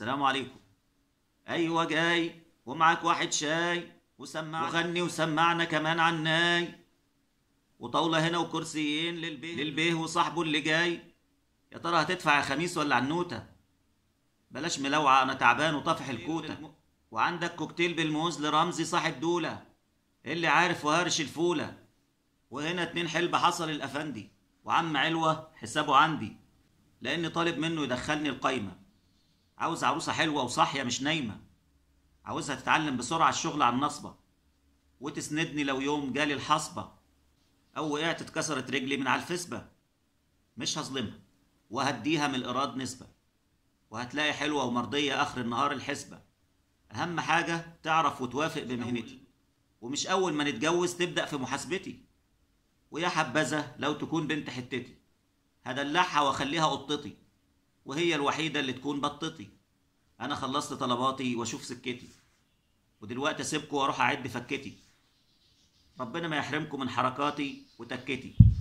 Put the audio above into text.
السلام عليكم ايوه جاي ومعاك واحد شاي وسمعنا وغني وسمعنا كمان عناي وطاوله هنا وكرسيين للبيه للبيه وصاحبه اللي جاي يا ترى هتدفع يا خميس ولا عنوته بلاش ملوعه انا تعبان وطافح الكوته وعندك كوكتيل بالموز لرمزي صاحب دوله اللي عارف وهارش الفوله وهنا اتنين حلبة حصل الافندي وعم علوة حسابه عندي لاني طالب منه يدخلني القايمة عاوز عروسة حلوة وصاحية مش نايمة عاوزها تتعلم بسرعة الشغل على النصبة وتسندني لو يوم جالي الحصبة أو وقعت اتكسرت رجلي من على الفسبة مش هظلمها وهديها من الإيراد نسبة وهتلاقي حلوة ومرضية آخر النهار الحسبة أهم حاجة تعرف وتوافق بمهنتي ومش أول ما نتجوز تبدأ في محاسبتي ويا حبذا لو تكون بنت حتتي هدلعها واخليها قطتي وهي الوحيدة اللي تكون بطتي أنا خلصت طلباتي وأشوف سكتي ودلوقتي أسيبكم وأروح أعد فكتي ربنا ما يحرمكم من حركاتي وتكتي